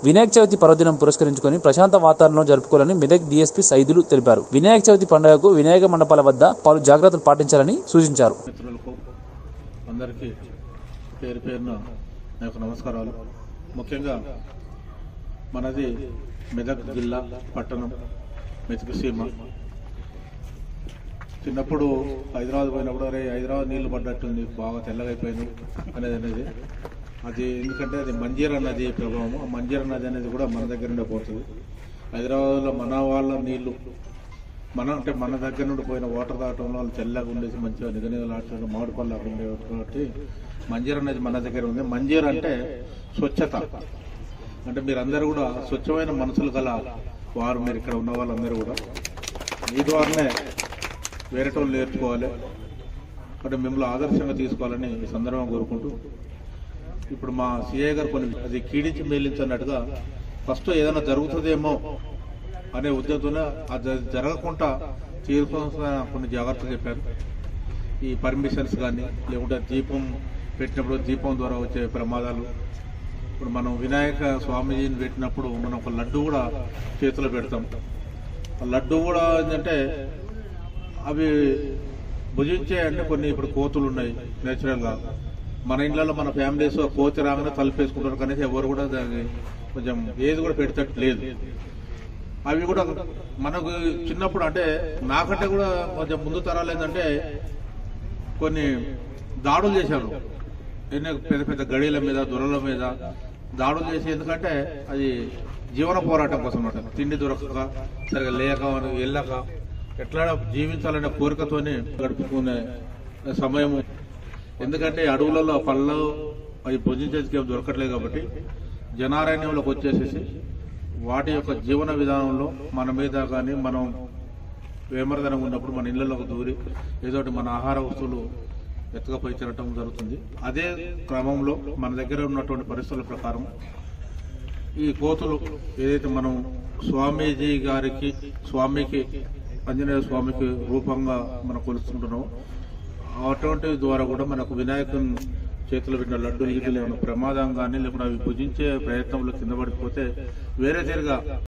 వినాయక చవితి పర్వదినం పురస్కరించుకొని ప్రశాంత వాతావరణంలో జరుపుకోవాలని మెదక్ డీఎస్పీ సైదులు తెలిపారు వినాయక చవితి పండుగకు వినాయక మండపాల వద్ద పలు జాగ్రత్తలు పాటించాలని సూచించారు మిత్రులకు అందరికీ పేరు పేరున నా యొక్క నమస్కారాలు ముఖ్యంగా మనది మెదక్ జిల్లా పట్టణం మెతుకు సీమ చిన్నప్పుడు హైదరాబాద్ పోయినప్పుడు అరే హైదరాబాద్ నీళ్లు పడ్డట్టుంది బాగా తెల్లగైపోయింది అనేది అనేది అది ఎందుకంటే అది మంజీరా నది ప్రభావం ఆ మంజీరా నది అనేది కూడా మన దగ్గర నుండే పోతుంది హైదరాబాద్లో మన వాళ్ళ నీళ్లు మన అంటే మన దగ్గర నుండి పోయిన వాటర్ తాగటంలో వాళ్ళు తెల్లగా ఉండేసి మంచిగా నిగనిగలు ఆడటం మామిడి పళ్ళు అక్కడ ఉండేవి కాబట్టి మంజీర అనేది మన దగ్గర ఉంది మంజీర అంటే స్వచ్ఛత అంటే మీరందరూ కూడా స్వచ్ఛమైన మనసులు గల వారు మీరు ఇక్కడ ఉన్న వాళ్ళందరూ కూడా మీ ద్వారానే వేరే వాళ్ళు నేర్చుకోవాలి అంటే మిమ్మల్ని ఆదర్శంగా తీసుకోవాలని ఈ సందర్భంగా కోరుకుంటూ ఇప్పుడు మా సిఐ గారు కొన్ని అది కీడించి మేలించన్నట్టుగా ఫస్ట్ ఏదైనా జరుగుతుందేమో అనే ఉద్దేశంతోనే అది జరగకుండా తీసుకోవాల్సిన కొన్ని జాగ్రత్తలు చెప్పారు ఈ పర్మిషన్స్ కానీ లేకుంటే దీపం పెట్టినప్పుడు దీపం ద్వారా వచ్చే ప్రమాదాలు ఇప్పుడు మనం వినాయక స్వామీజీని పెట్టినప్పుడు మనం ఒక లడ్డు కూడా చేతిలో పెడతాం ఆ లడ్డు కూడా ఏంటంటే అవి భుజించే అంటే కొన్ని ఇప్పుడు కోతులు ఉన్నాయి నేచురల్గా మన ఇండ్లలో మన ఫ్యామిలీస్ కోతి రాగానే తలుపేసుకుంటారు కానీ ఎవరు కూడా దాన్ని కొంచెం ఏది కూడా పెడతట్టు లేదు అవి కూడా మనకు చిన్నప్పుడు అంటే నాకంటే కూడా కొంచెం ముందు తరాలు ఏంటంటే కొన్ని దాడులు చేశారు ఎన్నో పెద్ద పెద్ద గడియల మీద దొరల మీద దాడులు చేసి ఎందుకంటే అది జీవన పోరాటం కోసం అనమాట తిండి దొరకక సరిగా లేక వెళ్ళక ఎట్లా జీవించాలనే కోరికతోనే గడుపుకునే సమయము ఎందుకంటే అడవులలో పళ్ళు అవి భుజించేందుకు ఏం దొరకట్లేదు కాబట్టి జనారణ్యంలోకి వచ్చేసేసి వాటి యొక్క జీవన విధానంలో మన మీద కానీ మనం వేమరదనం ఉన్నప్పుడు మన ఇళ్లలోకి దూరి ఏదో ఒకటి మన ఆహార వస్తువులు ఎత్తుకపోయి తినటం జరుగుతుంది అదే క్రమంలో మన దగ్గర ఉన్నటువంటి పరిస్థితుల ప్రకారం ఈ కోతులు ఏదైతే మనం స్వామీజీ గారికి స్వామికి ఆంజనేయ స్వామికి రూపంగా మనం కొలుస్తుంటున్నామో అటువంటి ద్వారా కూడా మనకు వినాయకుని చేతిలో పెట్టిన లడ్డూలు గిడ్డలు ఏమైనా ప్రమాదం కానీ లేకుండా అవి భుజించే ప్రయత్నంలో కింద పడిపోతే వేరే తీరుగా